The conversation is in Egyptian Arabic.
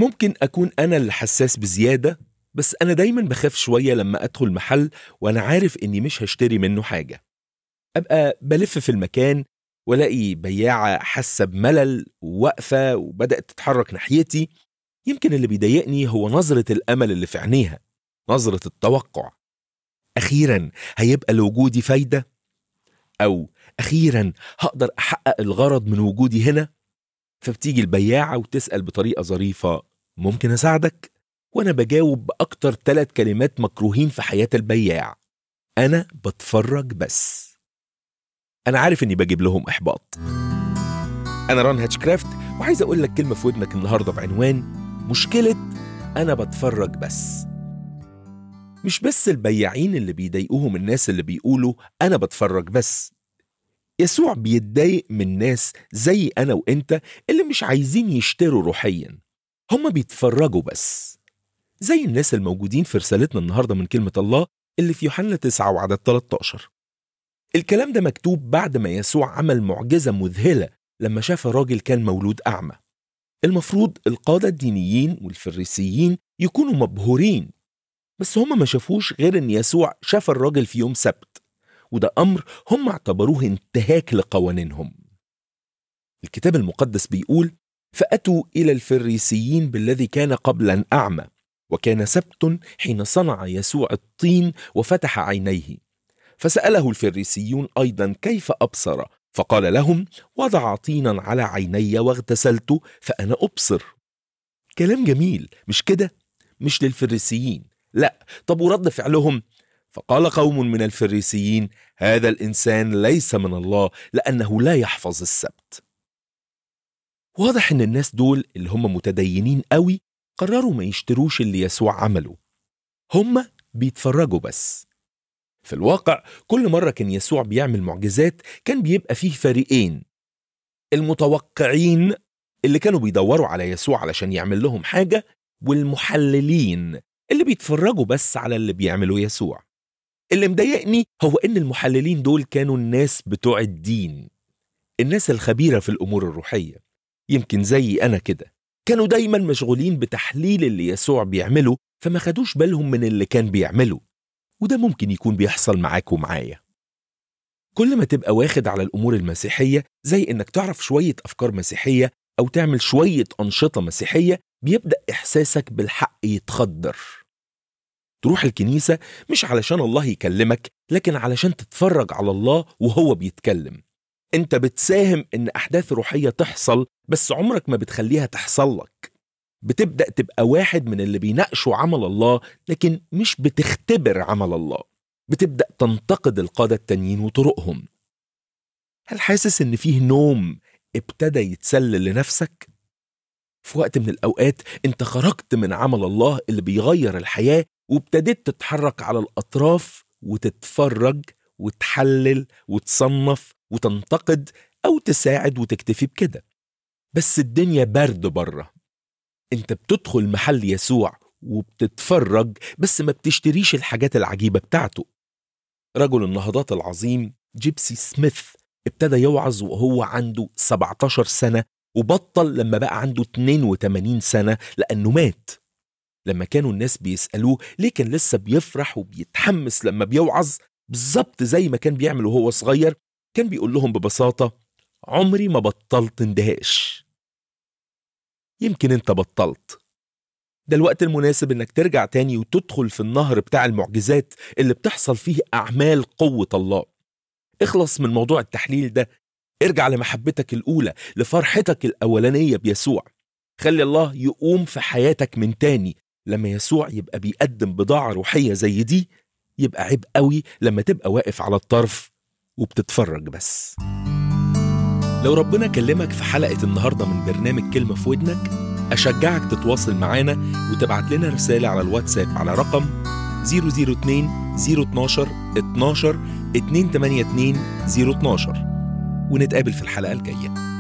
ممكن أكون أنا اللي حساس بزيادة بس أنا دايما بخاف شوية لما أدخل محل وأنا عارف إني مش هشتري منه حاجة أبقى بلف في المكان والاقي بياعة حاسة بملل وواقفة وبدأت تتحرك ناحيتي يمكن اللي بيضايقني هو نظرة الأمل اللي في عينيها نظرة التوقع أخيرا هيبقى لوجودي فايدة أو أخيرا هقدر أحقق الغرض من وجودي هنا فبتيجي البياعة وتسأل بطريقة ظريفة ممكن أساعدك؟ وأنا بجاوب بأكتر ثلاث كلمات مكروهين في حياة البياع أنا بتفرج بس أنا عارف إني بجيب لهم إحباط أنا ران هاتشكرافت وعايز أقول لك كلمة في ودنك النهاردة بعنوان مشكلة أنا بتفرج بس مش بس البياعين اللي بيضايقوهم الناس اللي بيقولوا أنا بتفرج بس يسوع بيتضايق من ناس زي أنا وإنت اللي مش عايزين يشتروا روحيا هما بيتفرجوا بس زي الناس الموجودين في رسالتنا النهاردة من كلمة الله اللي في يوحنا 9 وعدد 13 الكلام ده مكتوب بعد ما يسوع عمل معجزة مذهلة لما شاف راجل كان مولود أعمى المفروض القادة الدينيين والفريسيين يكونوا مبهورين بس هم ما شافوش غير ان يسوع شاف الراجل في يوم سبت وده امر هم اعتبروه انتهاك لقوانينهم الكتاب المقدس بيقول فاتوا الى الفريسيين بالذي كان قبلا اعمى وكان سبت حين صنع يسوع الطين وفتح عينيه فساله الفريسيون ايضا كيف ابصر فقال لهم وضع طينا على عيني واغتسلت فانا ابصر كلام جميل مش كده مش للفريسيين لا طب ورد فعلهم فقال قوم من الفريسيين هذا الانسان ليس من الله لانه لا يحفظ السبت واضح ان الناس دول اللي هم متدينين قوي قرروا ما يشتروش اللي يسوع عمله هم بيتفرجوا بس في الواقع كل مرة كان يسوع بيعمل معجزات كان بيبقى فيه فريقين المتوقعين اللي كانوا بيدوروا على يسوع علشان يعمل لهم حاجة والمحللين اللي بيتفرجوا بس على اللي بيعمله يسوع اللي مضايقني هو ان المحللين دول كانوا الناس بتوع الدين الناس الخبيرة في الأمور الروحية يمكن زي أنا كده كانوا دايما مشغولين بتحليل اللي يسوع بيعمله فما خدوش بالهم من اللي كان بيعمله وده ممكن يكون بيحصل معاك ومعايا كل ما تبقى واخد على الأمور المسيحية زي إنك تعرف شوية أفكار مسيحية أو تعمل شوية أنشطة مسيحية بيبدأ إحساسك بالحق يتخدر تروح الكنيسة مش علشان الله يكلمك لكن علشان تتفرج على الله وهو بيتكلم انت بتساهم ان احداث روحية تحصل بس عمرك ما بتخليها تحصل لك بتبدأ تبقى واحد من اللي بيناقشوا عمل الله لكن مش بتختبر عمل الله بتبدأ تنتقد القادة التانيين وطرقهم هل حاسس ان فيه نوم ابتدى يتسلل لنفسك؟ في وقت من الأوقات انت خرجت من عمل الله اللي بيغير الحياة وابتديت تتحرك على الأطراف وتتفرج وتحلل وتصنف وتنتقد أو تساعد وتكتفي بكده بس الدنيا برد بره انت بتدخل محل يسوع وبتتفرج بس ما بتشتريش الحاجات العجيبة بتاعته رجل النهضات العظيم جيبسي سميث ابتدى يوعظ وهو عنده 17 سنة وبطل لما بقى عنده 82 سنة لأنه مات لما كانوا الناس بيسألوه ليه كان لسه بيفرح وبيتحمس لما بيوعظ بالظبط زي ما كان بيعمل وهو صغير كان بيقول لهم ببساطة عمري ما بطلت اندهاش يمكن انت بطلت ده الوقت المناسب انك ترجع تاني وتدخل في النهر بتاع المعجزات اللي بتحصل فيه أعمال قوة الله اخلص من موضوع التحليل ده ارجع لمحبتك الأولى لفرحتك الأولانية بيسوع خلي الله يقوم في حياتك من تاني لما يسوع يبقى بيقدم بضاعة روحية زي دي يبقى عيب قوي لما تبقى واقف على الطرف وبتتفرج بس لو ربنا كلمك في حلقة النهاردة من برنامج كلمة في ودنك أشجعك تتواصل معانا وتبعت لنا رسالة على الواتساب على رقم 002 012 12 282 012 ونتقابل في الحلقة الجاية